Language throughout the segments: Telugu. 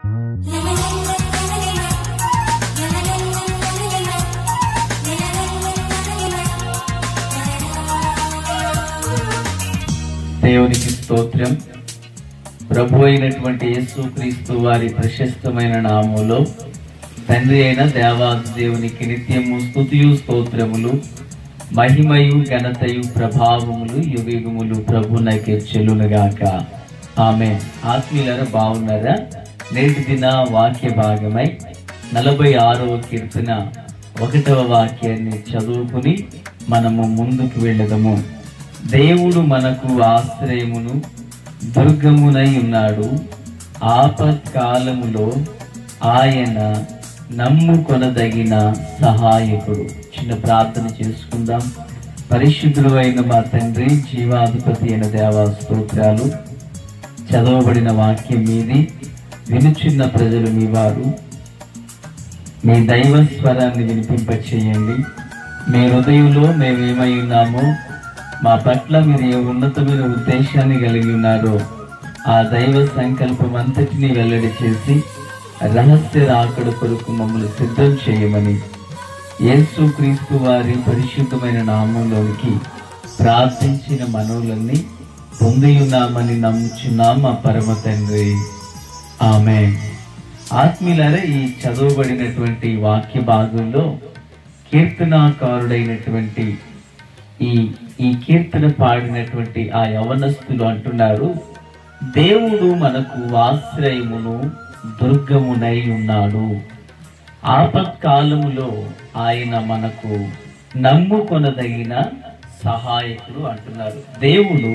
దేవునికి స్తోత్రం ప్రభు అయినటువంటి యేసు క్రీస్తు వారి ప్రశస్తమైన నామములో తండ్రి అయిన దేవాది దేవునికి నిత్యము స్తుతియు స్తోత్రములు మహిమయు ఘనతయు ప్రభావములు యుగయుగములు ప్రభునకే చెల్లునుగాక ఆమె ఆత్మీయులరా బాగున్నారా నేటి దిన వాక్య భాగమై నలభై ఆరవ కీర్తన ఒకటవ వాక్యాన్ని చదువుకుని మనము ముందుకు వెళ్ళదము దేవుడు మనకు ఆశ్రయమును దుర్గమునై ఉన్నాడు ఆపత్కాలములో ఆయన నమ్ముకొనదగిన సహాయకుడు చిన్న ప్రార్థన చేసుకుందాం పరిశుద్ధుడు అయిన మా తండ్రి జీవాధిపతి అయిన దేవా స్తోత్రాలు చదవబడిన వాక్యం మీది వినుచున్న ప్రజలు మీ వారు మీ దైవ స్వరాన్ని వినిపింపచేయండి మీ హృదయంలో మేమేమై ఉన్నామో మా పట్ల మీరు ఏ ఉన్నతమైన ఉద్దేశాన్ని కలిగి ఉన్నారో ఆ దైవ సంకల్పం అంతటినీ వెల్లడి చేసి రహస్య రాకడ కొరకు మమ్మల్ని సిద్ధం చేయమని యేసు క్రీస్తు వారి పరిశుద్ధమైన నామంలోనికి ప్రార్థించిన మనవులన్నీ పొంది ఉన్నామని నమ్ముచున్నాం మా పరమ తండ్రి ఆమె ఆత్మీయులారా ఈ చదవబడినటువంటి వాక్య భాగంలో కీర్తనాకారుడైనటువంటి ఈ ఈ కీర్తన పాడినటువంటి ఆ యవనస్తులు అంటున్నారు దేవుడు మనకు ఆశ్రయమును దుర్గమునై ఉన్నాడు ఆపత్కాలములో ఆయన మనకు నమ్ముకొనదగిన సహాయకుడు అంటున్నారు దేవుడు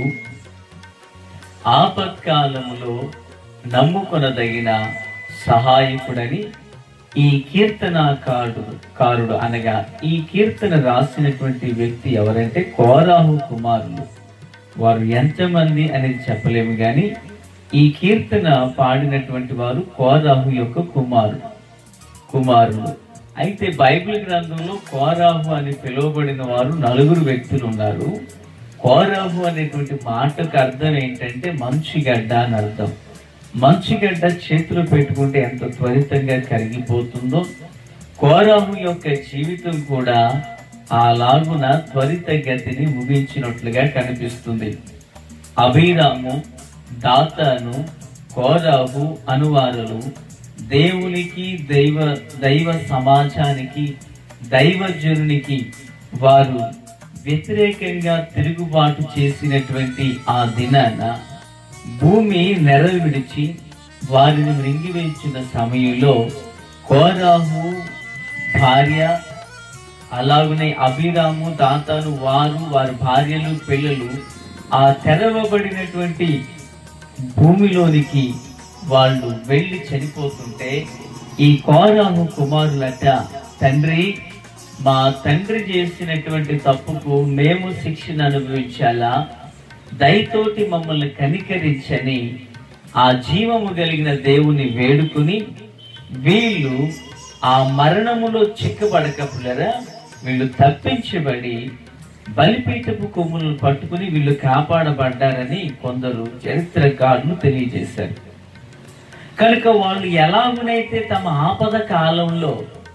ఆపత్కాలములో నమ్ముకొనదగిన సహాయకుడని ఈ కీర్తనాకారుడు కారుడు అనగా ఈ కీర్తన రాసినటువంటి వ్యక్తి ఎవరంటే కోరాహు కుమారులు వారు ఎంతమంది అనేది చెప్పలేము కానీ ఈ కీర్తన పాడినటువంటి వారు కోరాహు యొక్క కుమారుడు కుమారులు అయితే బైబిల్ గ్రంథంలో కోరాహు అని పిలువబడిన వారు నలుగురు వ్యక్తులు ఉన్నారు కోరాహు అనేటువంటి మాటకు అర్థం ఏంటంటే మంచుగడ్డ అని అర్థం మంచుగడ్డ చేతిలో పెట్టుకుంటే ఎంత త్వరితంగా కరిగిపోతుందో కోరాహు యొక్క జీవితం కూడా అలాగున త్వరిత గతిని ముగించినట్లుగా కనిపిస్తుంది అభిరాము దాతాను కోరాహు అనువారులు దేవునికి దైవ దైవ సమాజానికి దైవజనునికి వారు వ్యతిరేకంగా తిరుగుబాటు చేసినటువంటి ఆ దినాన భూమి నెర విడిచి వారిని మృంగివేసిన సమయంలో కోరాహు భార్య అలాగనే అభిరాము దాతాను వారు వారి భార్యలు పిల్లలు ఆ తెరవబడినటువంటి భూమిలోనికి వాళ్ళు వెళ్ళి చనిపోతుంటే ఈ కోరాహు కుమారులట తండ్రి మా తండ్రి చేసినటువంటి తప్పుకు మేము శిక్షణ అనుభవించాలా దయతోటి మమ్మల్ని కనికరించని ఆ జీవము కలిగిన దేవుని వేడుకుని వీళ్ళు ఆ మరణములో చిక్కబడకపులరా వీళ్ళు తప్పించబడి బలిపీఠపు కొమ్ములను పట్టుకుని వీళ్ళు కాపాడబడ్డారని కొందరు చరిత్రకారులు తెలియజేశారు కనుక వాళ్ళు ఎలాగునైతే తమ ఆపద కాలంలో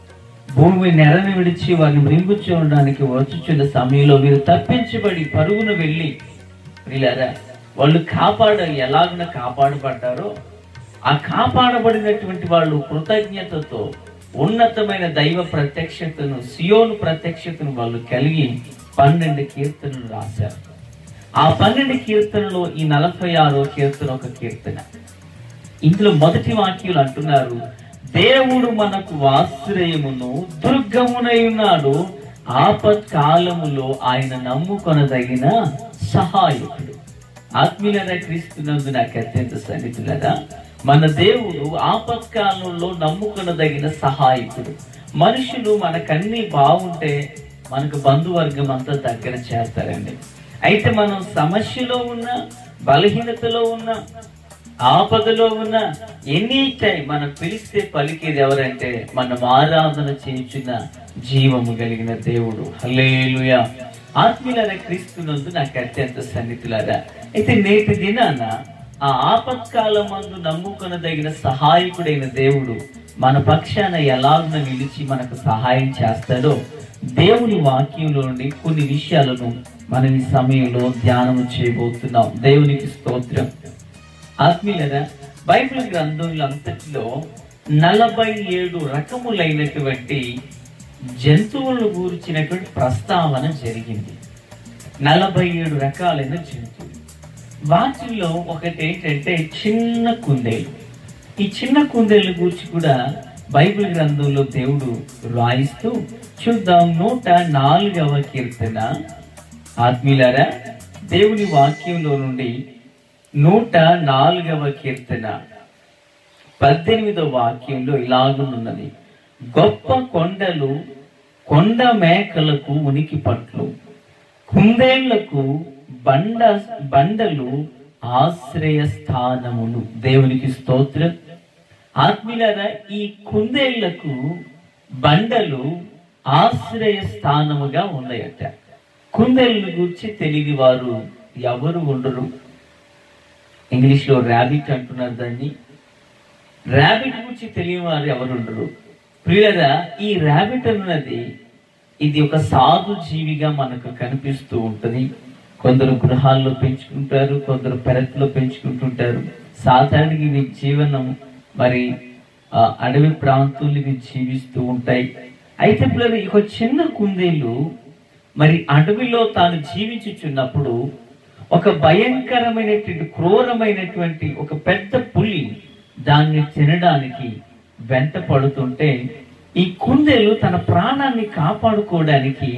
భూమి నెరని విడిచి వారిని మృంగు చూడడానికి వచ్చుచున్న సమయంలో వీరు తప్పించబడి పరుగున వెళ్ళి వీళ్ళరా వాళ్ళు కాపాడ ఎలాగున కాపాడబడ్డారో ఆ కాపాడబడినటువంటి వాళ్ళు కృతజ్ఞతతో ఉన్నతమైన దైవ ప్రత్యక్షతను సియోను ప్రత్యక్షతను వాళ్ళు కలిగి పన్నెండు కీర్తనలు రాశారు ఆ పన్నెండు కీర్తనలో ఈ నలభై ఆరో కీర్తన ఒక కీర్తన ఇందులో మొదటి వాక్యులు అంటున్నారు దేవుడు మనకు ఆశ్రయమును దుర్గమునై ఉన్నాడు ఆపత్కాలములో ఆయన నమ్ముకొనదగిన సహాయకుడు ఆత్మీయులరా క్రీస్తునందు నాకు అత్యంత సన్నిధులరా మన దేవుడు ఆపత్కాలంలో నమ్ముకొనదగిన సహాయకుడు మనుషులు మనకన్నీ బాగుంటే మనకు బంధువర్గం అంతా దగ్గర చేస్తారండి అయితే మనం సమస్యలో ఉన్న బలహీనతలో ఉన్న ఆపదలో ఉన్న ఎనీ టైం మనం పిలిస్తే పలికేది ఎవరంటే మనం ఆరాధన చేయించిన జీవము కలిగిన దేవుడు హల్లేలుయా ఆత్మీయులైన క్రీస్తునందు నాకు అత్యంత సన్నిధులారా అయితే నేటి దినాన ఆ ఆపత్కాలం మందు నమ్ముకొనదగిన సహాయకుడైన దేవుడు మన పక్షాన ఎలాగున నిలిచి మనకు సహాయం చేస్తాడో దేవుని వాక్యంలో నుండి కొన్ని విషయాలను మనం ఈ సమయంలో ధ్యానం చేయబోతున్నాం దేవునికి స్తోత్రం ఆత్మీయులరా బైబిల్ గ్రంథంలో అంతటిలో నలభై ఏడు రకములైనటువంటి జంతువులను గూర్చినటువంటి ప్రస్తావన జరిగింది నలభై ఏడు రకాలైన జంతువులు వాటిల్లో ఒకటి ఏంటంటే చిన్న కుందేలు ఈ చిన్న కుందేలు గురించి కూడా బైబిల్ గ్రంథంలో దేవుడు రాయిస్తూ చూద్దాం నూట నాలుగవ కీర్తన ఆత్మీయులారా దేవుని వాక్యంలో నుండి నూట నాలుగవ కీర్తన పద్దెనిమిదవ వాక్యంలో ఇలాగున్నది గొప్ప కొండలు కొండ మేకలకు ఉనికి పట్లు కుందేళ్లకు బండ బండలు ఆశ్రయ స్థానములు దేవునికి స్తోత్రం ఆత్మీయులారా ఈ కుందేళ్లకు బండలు ఆశ్రయ స్థానముగా ఉన్నాయట కుందేళ్ళను గురించి తెలియని వారు ఎవరు ఉండరు ఇంగ్లీష్ లో ర్యాబిట్ అంటున్నారు దాన్ని ర్యాబిట్ గురించి తెలియని వారు ఎవరు ఉండరు ప్రియులరా ఈ ర్యాబిట్ అన్నది ఇది ఒక సాధు జీవిగా మనకు కనిపిస్తూ ఉంటది కొందరు గృహాల్లో పెంచుకుంటారు కొందరు పెరట్లో పెంచుకుంటుంటారు సాధారణంగా ఇవి జీవనం మరి ఆ, అడవి ప్రాంతాలు ఇవి జీవిస్తూ ఉంటాయి అయితే పిల్లలు ఒక చిన్న కుందేలు మరి అడవిలో తాను జీవించుచున్నప్పుడు ఒక భయంకరమైనటువంటి క్రూరమైనటువంటి ఒక పెద్ద పులి దాన్ని తినడానికి వెంట పడుతుంటే ఈ కుందేలు తన ప్రాణాన్ని కాపాడుకోవడానికి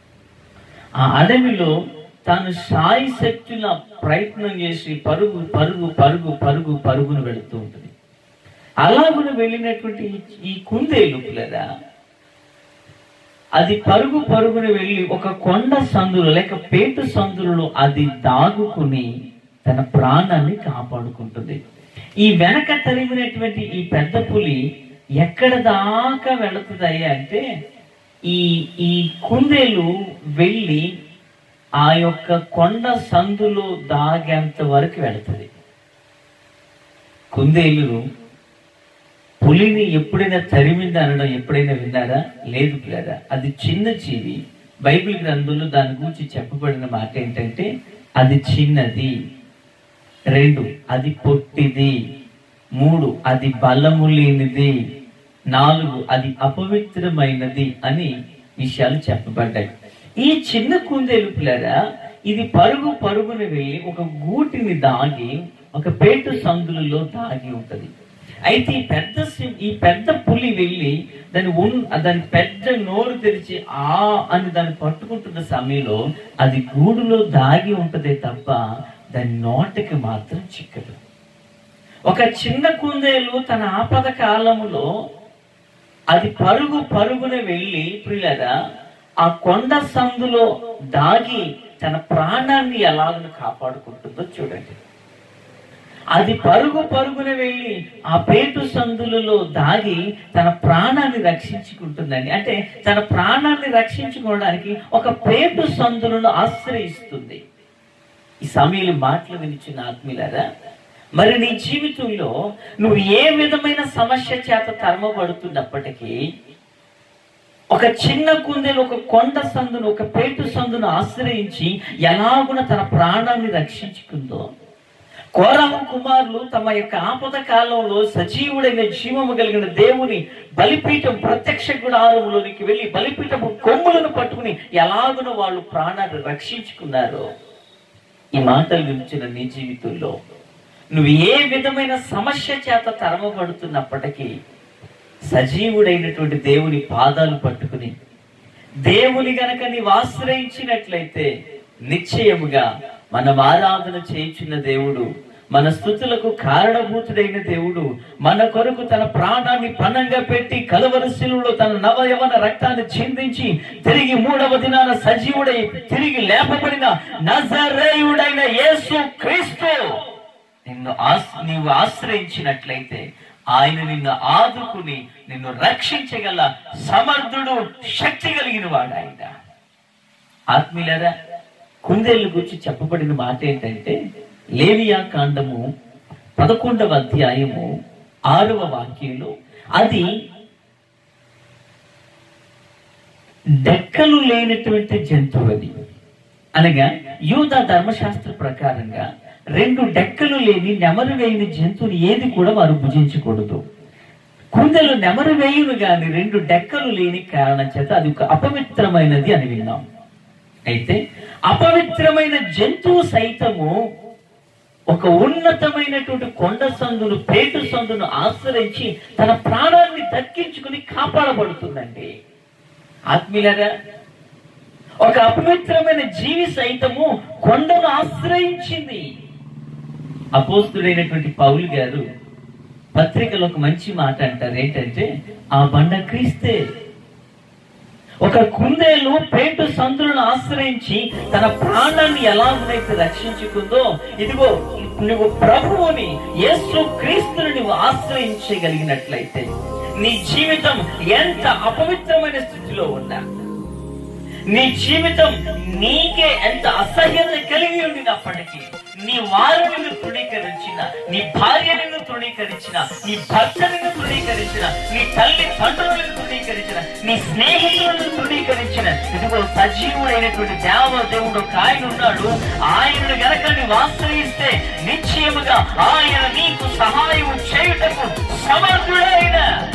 ఆ అడవిలో తాను సాయి శక్తుల ప్రయత్నం చేసి పరుగు పరుగు పరుగు పరుగు పరుగును వెళుతూ ఉంటుంది అలాగున వెళ్ళినటువంటి ఈ- ఈ కుందేలు పిల్లరా అది పరుగు పరుగున వెళ్ళి ఒక కొండ సందులో లేక పేటు సందులలో అది దాగుకుని తన ప్రాణాన్ని కాపాడుకుంటుంది ఈ వెనక తరిగినటువంటి ఈ పెద్ద పులి ఎక్కడ దాకా వెళుతుంది అంటే ఈ ఈ కుందేలు వెళ్ళి ఆ యొక్క కొండ సందులో దాగేంత వరకు వెళుతుంది కుందేలు పులిని ఎప్పుడైనా తరిమింది అనడం ఎప్పుడైనా విన్నారా లేదు పిల్లరా అది చిన్న జీవి బైబిల్ గ్రంథంలో దాని గురించి చెప్పబడిన మాట ఏంటంటే అది చిన్నది రెండు అది పొట్టిది మూడు అది బలము లేనిది నాలుగు అది అపవిత్రమైనది అని విషయాలు చెప్పబడ్డాయి ఈ చిన్న కుందేలు పిల్లరా ఇది పరుగు పరుగున వెళ్ళి ఒక గూటిని దాగి ఒక పేటు సందులలో దాగి ఉంటది అయితే ఈ పెద్ద సింహ ఈ పెద్ద పులి వెళ్ళి దాని ఉన్ దాని పెద్ద నోరు తెరిచి ఆ అని దాన్ని పట్టుకుంటున్న సమయంలో అది గూడులో దాగి ఉంటదే తప్ప దాని నోటికి మాత్రం చిక్కదు ఒక చిన్న కుందేలు తన ఆపద కాలములో అది పరుగు పరుగున వెళ్ళి ప్రియులరా ఆ కొండ సందులో దాగి తన ప్రాణాన్ని ఎలాగను కాపాడుకుంటుందో చూడండి అది పరుగు పరుగున వెళ్ళి ఆ పేటు సందులలో దాగి తన ప్రాణాన్ని రక్షించుకుంటుందండి అంటే తన ప్రాణాన్ని రక్షించుకోవడానికి ఒక పేటు సందులను ఆశ్రయిస్తుంది ఈ సమయంలో మాటలు వినిచిన ఆత్మీయులారా మరి నీ జీవితంలో నువ్వు ఏ విధమైన సమస్య చేత తరమబడుతున్నప్పటికీ ఒక చిన్న కుందేలు ఒక కొండ సందును ఒక పేటు సందును ఆశ్రయించి ఎలాగున తన ప్రాణాన్ని రక్షించుకుందో కోరాము కుమారులు తమ యొక్క ఆపద కాలంలో సజీవుడైన జీవము కలిగిన దేవుని బలిపీఠం ప్రత్యక్ష గుడారంలోనికి వెళ్ళి బలిపీఠము కొమ్ములను పట్టుకుని ఎలాగున వాళ్ళు ప్రాణాన్ని రక్షించుకున్నారో ఈ మాటలు వినిచిన నీ జీవితంలో నువ్వు ఏ విధమైన సమస్య చేత తరమబడుతున్నప్పటికీ సజీవుడైనటువంటి దేవుని పాదాలు పట్టుకుని దేవుని గనక నీవు ఆశ్రయించినట్లయితే నిశ్చయముగా మనం ఆరాధన చేయించిన దేవుడు మన స్థుతులకు కారణభూతుడైన దేవుడు మన కొరకు తన ప్రాణాన్ని పణంగా పెట్టి కలవరశిలులో తన నవయవన రక్తాన్ని చిందించి తిరిగి మూడవ దినాన సజీవుడై తిరిగి లేపబడిన నజరేయుడైన యేసు క్రీస్తు నిన్ను ఆస్ నీవు ఆశ్రయించినట్లయితే ఆయన నిన్ను ఆదుకుని నిన్ను రక్షించగల సమర్థుడు శక్తి కలిగిన వాడు ఆయన ఆత్మీయులారా కుందేళ్ళ గురించి చెప్పబడిన మాట ఏంటంటే లేవియా కాండము పదకొండవ అధ్యాయము ఆరవ వాక్యంలో అది డెక్కలు లేనటువంటి జంతువు అది అనగా యూద ధర్మశాస్త్ర ప్రకారంగా రెండు డెక్కలు లేని నెమరు వేయని జంతువుని ఏది కూడా వారు భుజించకూడదు కుందెలు నెమరు వేయును గాని రెండు డెక్కలు లేని కారణం చేత అది ఒక అపవిత్రమైనది అని విన్నాం అయితే అపవిత్రమైన జంతువు సైతము ఒక ఉన్నతమైనటువంటి కొండ సందును పేటు సందును ఆశ్రయించి తన ప్రాణాన్ని దక్కించుకుని కాపాడబడుతుందండి ఆత్మీయులరా ఒక అపవిత్రమైన జీవి సైతము కొండను ఆశ్రయించింది అపోస్తుడైనటువంటి పౌలు గారు పత్రికలో ఒక మంచి మాట అంటారు ఏంటంటే ఆ బండ క్రీస్తే ఒక కుందేలు పేటు సందులను ఆశ్రయించి తన ప్రాణాన్ని ఎలాగైతే రక్షించుకుందో ఇదిగో నువ్వు ప్రభువుని యేసు క్రీస్తుని నువ్వు ఆశ్రయించగలిగినట్లయితే నీ జీవితం ఎంత అపవిత్రమైన స్థితిలో ఉన్నా నీ జీవితం నీకే ఎంత అసహ్యత కలిగి ఉండినప్పటికీ నీ వారు నిన్ను తృణీకరించిన నీ భార్య నిన్ను తృణీకరించిన నీ భర్త నిన్ను తృణీకరించిన నీ తల్లి తండ్రులను తృణీకరించిన నీ స్నేహితులను తృణీకరించిన ఇదిగో సజీవుడైనటువంటి దేవ దేవుడు ఒక ఆయన ఉన్నాడు ఆయనను గనక నువ్వు ఆశ్రయిస్తే నిశ్చయముగా ఆయన నీకు సహాయం చేయుటకు సమర్థుడైన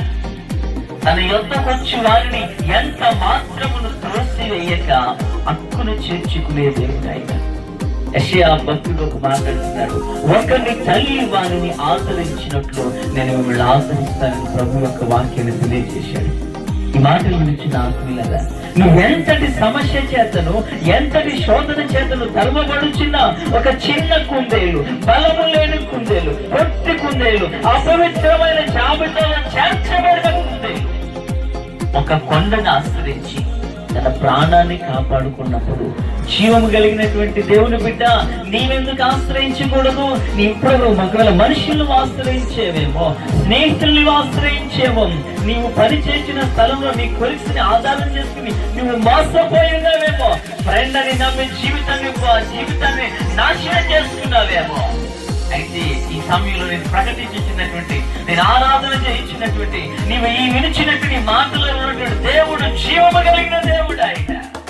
తన యొద్దకు వచ్చి వారిని ఎంత మాత్రమును త్రోసివేయక హక్కును చేర్చుకునే దేవుడు ఆయన యెషయా భక్తుడు ఒక మాట్లాడుతున్నాడు ఒకరిని తల్లి వారిని ఆదరించినట్లు నేను మిమ్మల్ని ఆదరిస్తానని ప్రభు యొక్క వాక్యాన్ని తెలియజేశాడు ఈ మాటలు గురించి ఆత్మీయులరా నువ్వెంతటి సమస్య చేతను ఎంతటి శోధన చేతను ధర్మపడుచున్న ఒక చిన్న కుందేలు బలము లేని కుందేలు పొట్టి కుందేలు అపవిత్రమైన జాబితాలో చేర్చబడిన కుందేలు ఒక కొండను ఆశ్రయించి తన ప్రాణాన్ని కాపాడుకున్నప్పుడు జీవము కలిగినటువంటి దేవుని బిడ్డ నీవెందుకు ఆశ్రయించకూడదు నీ ఇప్పుడు ఒకవేళ మనుషులను ఆశ్రయించేవేమో స్నేహితుల్ని ఆశ్రయించేమో నీవు పని చేసిన స్థలంలో నీ కొలిసిని ఆధారం చేసుకుని నువ్వు మోసపోయి ఉన్నావేమో ఫ్రెండ్ అని నమ్మి జీవితాన్ని జీవితాన్ని నాశనం చేసుకున్నావేమో అయితే ఈ సమయంలో నేను ప్రకటించినటువంటి నేను ఆరాధన చేయించినటువంటి నీవు ఈ వినిచినటువంటి మాటలో ఉన్నటువంటి దేవుడు జీవము కలిగిన దేవుడు ఆయన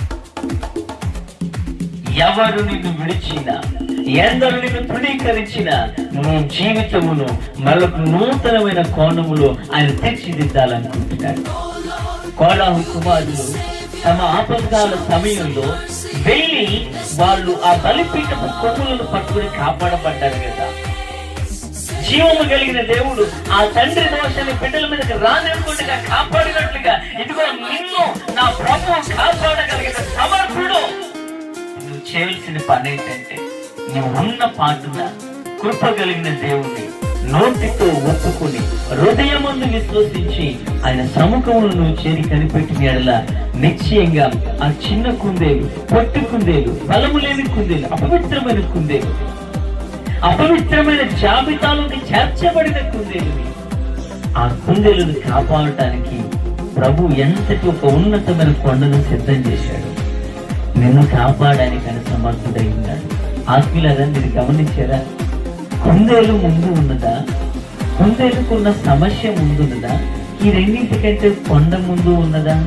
ఎవరు నిన్ను విడిచిన ఎందరు నిన్ను తృణీకరించిన నీ జీవితమును మరొక నూతనమైన కోణములో ఆయన తీర్చిదిద్దాలనుకుంటున్నాడు కోలాహు కుమారులు తమ ఆపత్కాల సమయంలో వెళ్ళి వాళ్ళు ఆ బలిపీఠపు కొమ్ములను పట్టుకుని కాపాడబడ్డారు కదా జీవము కలిగిన దేవుడు ఆ తండ్రి దోషాన్ని బిడ్డల మీదకి రానివ్వకుండా కాపాడినట్లుగా ఇదిగో నిన్ను నా ప్రభు కాపాడగలిగిన సమర్థుడు నువ్వు చేయవలసిన పని ఏంటంటే నువ్వు ఉన్న పాటున కృప కలిగిన దేవుణ్ణి నోటితో ఒప్పుకొని హృదయమందు విశ్వసించి ఆయన సముఖమును నువ్వు చేరి కనిపెట్టిన ఎడల నిశ్చయంగా ఆ చిన్న కుందేలు పొట్టి కుందేలు బలము లేని కుందేలు అపవిత్రమైన కుందేలు అపవిత్రమైన జాబితాలోకి చేర్చబడిన కుందేలుని ఆ కుందేలుని కాపాడటానికి ప్రభు ఎంతటి ఒక ఉన్నతమైన కొండను సిద్ధం చేశాడు నిన్ను కాపాడడానికి ఆయన సమర్థుడై ఉన్నాడు ఆత్మీయులదా మీరు గమనించారా కుందేలు ముందు ఉన్నదా కుందేలుకున్న సమస్య ముందున్నదా ఈ రెండింటికంటే కొండ ముందు ఉన్నదా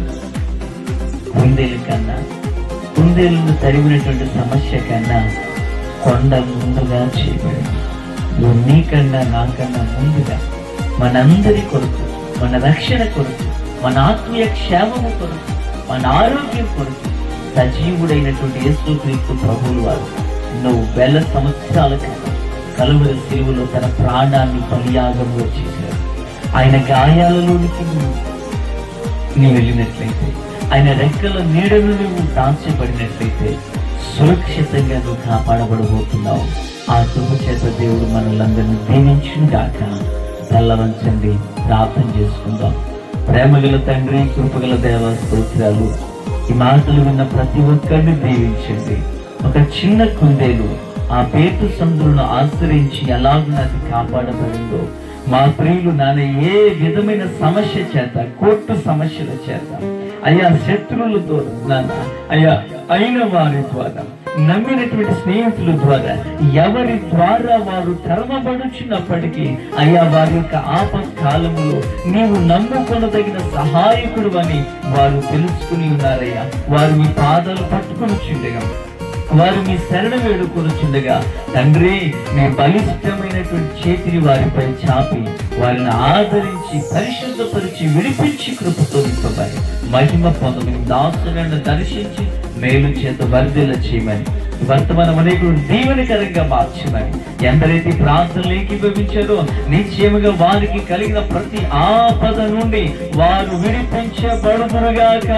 కుందేలు కన్నా కుందేలును తరిమినటువంటి సమస్య కన్నా కొండ ముందుగా చేయబడింది నువ్వు నీకన్నా నాకన్నా ముందుగా మనందరి కొరకు మన రక్షణ కొరకు మన ఆత్మీయ క్షేమము కొరకు మన ఆరోగ్యం కొరకు సజీవుడైనటువంటి యేసుక్రీస్తు ప్రభువులు వారు నువ్వు వేల సంవత్సరాల క్రితం కలువరి శిలువలో తన ప్రాణాన్ని బలియాగంగా చేశాడు ఆయన గాయాలలోనికి నువ్వు నీ వెళ్ళినట్లయితే ఆయన రెక్కల నీడను నువ్వు దాల్చబడినట్లయితే సురక్షితంగా నువ్వు కాపాడబడబోతున్నావు ఆ శుభ చేత దేవుడు మనల్ని దీవించిన గాక తెల్లవంచండి ప్రార్థన చేసుకుందాం ప్రేమగల తండ్రి కృపగల దేవ స్తోత్రాలు ఈ మాటలు విన్న ప్రతి ఒక్కరిని దీవించండి ఒక చిన్న కుందేలు ఆ పేటు సందులను ఆశ్రయించి ఎలాగూ అది కాపాడబడిందో మా ప్రియులు నాన్న ఏ విధమైన సమస్య చేత కోర్టు సమస్యల చేత అయ్యా శత్రువులతో నాన్న అయ్యా అయిన వారి ద్వారా నమ్మినటువంటి స్నేహితుల ద్వారా ఎవరి ద్వారా వారు తరమబడుచున్నప్పటికీ అయ్యా వారి యొక్క ఆపత్కాలములో నీవు నమ్ముకొనదగిన సహాయకుడు అని వారు తెలుసుకుని ఉన్నారయ్యా వారు మీ పాదాలు పట్టుకొని చుండగా వారు మీ శరణ వేడుకొనుచుండగా తండ్రి మీ బలిష్టమైనటువంటి చేతిని వారిపై చాపి వారిని ఆదరించి పరిశుద్ధపరిచి విడిపించి కృపతో నింపబడి మహిమ పొందమని దాసులను దర్శించి మేలు చేత వర్ధిల్ల చేయమని వర్తమానం అనేకుడు దీవెనకరంగా మార్చమని ఎందరైతే ప్రార్థనలు ఏకీభవించారో నిశ్చయముగా వారికి కలిగిన ప్రతి ఆపద నుండి వారు విడిపించబడుదురుగాక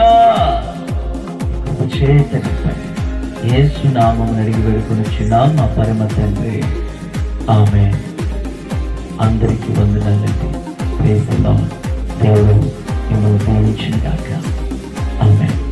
చేత నింపండి యేసు నామం అడిగి వేడుకొనిచున్నాం మా పరమ తండ్రి ఆమె అందరికీ వందనాలండి ప్రేసలో దేవుడు మిమ్మల్ని దీవించిన కాక ఆమె